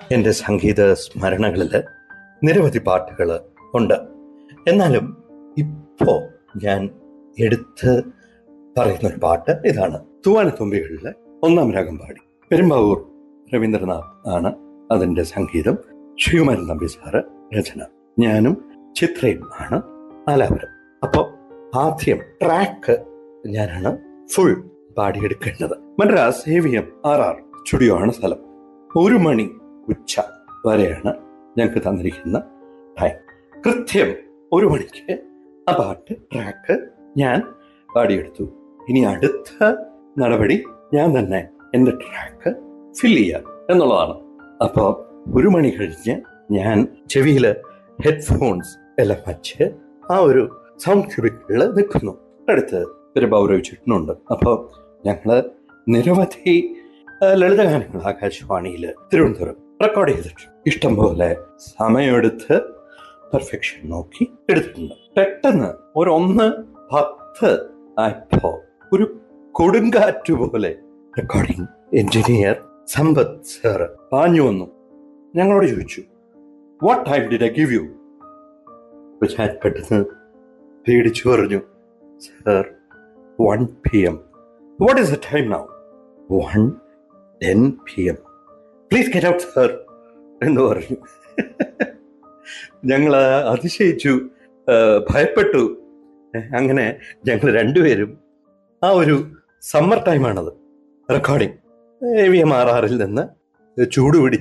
എൻ്റെ സംഗീത സ്മരണകളിൽ നിരവധി പാട്ടുകൾ ഉണ്ട് എന്നാലും ഇപ്പോ ഞാൻ എടുത്ത് പറയുന്ന ഒരു പാട്ട് ഇതാണ് തൂവാനത്തുമ്പികളിലെ ഒന്നാം രാഗം പാടി പെരുമ്പാവൂർ രവീന്ദ്രനാഥ് ആണ് അതിൻ്റെ സംഗീതം ശിവമൻ നമ്പി സാറ് രചന ഞാനും ചിത്രയും ആണ് ആലാപനം അപ്പോൾ ആദ്യം ട്രാക്ക് ഞാനാണ് ഫുൾ പാടിയെടുക്കേണ്ടത് Madras A V M R R studio ആണ് സ്ഥലം ഒരു മണി ഉച്ച വരെയാണ് ഞങ്ങൾക്ക് തന്നിരിക്കുന്ന ടൈം കൃത്യം ഒരു മണിക്ക് ആ പാട്ട് ട്രാക്ക് ഞാൻ പാടിയെടുത്തു ഇനി അടുത്ത നടപടി ഞാൻ തന്നെ എൻ്റെ ട്രാക്ക് ഫിൽ ചെയ്യുക എന്നുള്ളതാണ് അപ്പോൾ ഒരു മണി കഴിഞ്ഞ് ഞാൻ ചെവിയിൽ ഹെഡ്ഫോൺസ് എല്ലാം വച്ച് ആ ഒരു സൗണ്ട് ക്യൂബിക്കിൽ നിൽക്കുന്നു അടുത്ത് പെരുമ്പാവൂർ ചുറ്റിനുണ്ട് അപ്പോൾ ഞങ്ങള് നിരവധി ആ, ലളിതഗാനങ്ങൾ ആകാശവാണിയിൽ തിരുവനന്തപുരം റെക്കോർഡ് ചെയ്തിട്ടുണ്ട് ഇഷ്ടംപോലെ സമയമെടുത്ത് പെർഫെക്ഷൻ നോക്കി എടുത്തിട്ടുണ്ട് പെട്ടെന്ന് ഒരു ഒന്ന് പത്ത് ആയപ്പോ ഒരു കൊടുങ്കാറ്റ് പോലെ റെക്കോർഡിംഗ് എഞ്ചിനീയർ സമ്പത്ത് സാറ് പാഞ്ഞു വന്നു ഞങ്ങളോട് ചോദിച്ചു what time did I give you ഞാൻ പെട്ടെന്ന് പേടിച്ചു പറഞ്ഞു sir one P M what is the time now one ten P M please get out sir എന്ന് പറഞ്ഞു ഞങ്ങൾ അതിശയിച്ചു ആ, ഭയപ്പെട്ടു അങ്ങനെ ഞങ്ങൾ രണ്ടുപേരും ആ ഒരു സമ്മർ ടൈമാണത് recording A V M R ആറിൽ നിന്ന് ചൂടുപിടി